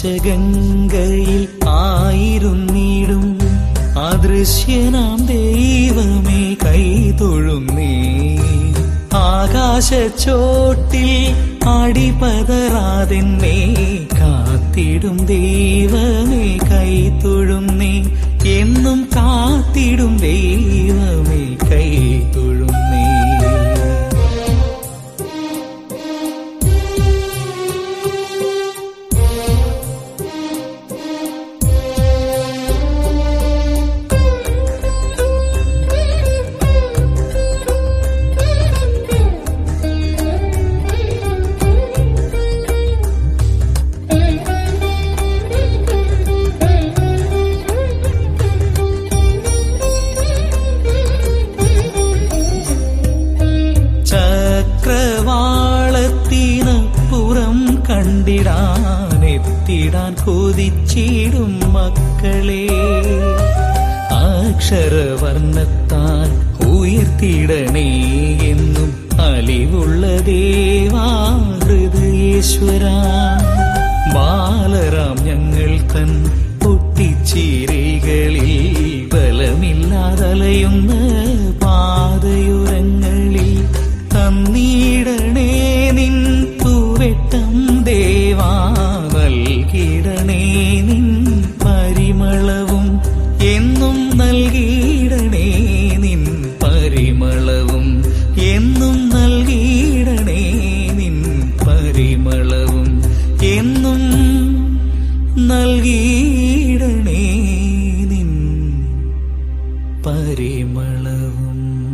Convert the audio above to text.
ആകാശഗംഗയിൽ ആയിരുന്നിടും അദൃശ്യനാം ദൈവമേ കൈതൊഴുന്നേ ആകാശച്ചോട്ടിൽ അടിപതറാതെന്നെ കാത്തിടും ദൈവമേ കൈതൊഴുന്നേ എന്നും കാത്തിടും ദൈവമേ കൈതൊഴുന്നേ ചക്രവാളത്തിനപ്പുറം കണ്ടിടാനെത്തിടാൻ കൊതിച്ചിടും മക്കളെ അക്ഷരവർണ്ണത്താൽ ഉയർത്തിടണേ എന്നും അലിവുള്ള ദേവാ ഹൃദയേശ്വര ബാലരാം ഞങ്ങൾ തൻ പൊട്ടിച്ചീരകളിൽ ബലമില്ലാതലയുന്ന പാതയുരങ്ങളിൽ തന്നീടണേ നിൻ പൂവെട്ടം ദേവാ നൽകിടണേ നിൻ പരിമളവും എന്നും നൽകിയിടണേ നിൻ പരിമളവും എന്നും നൽകിയിടണേ നിൻ പരിമളവും എന്നും നൽകിയിടണേ നിൻ പരിമളവും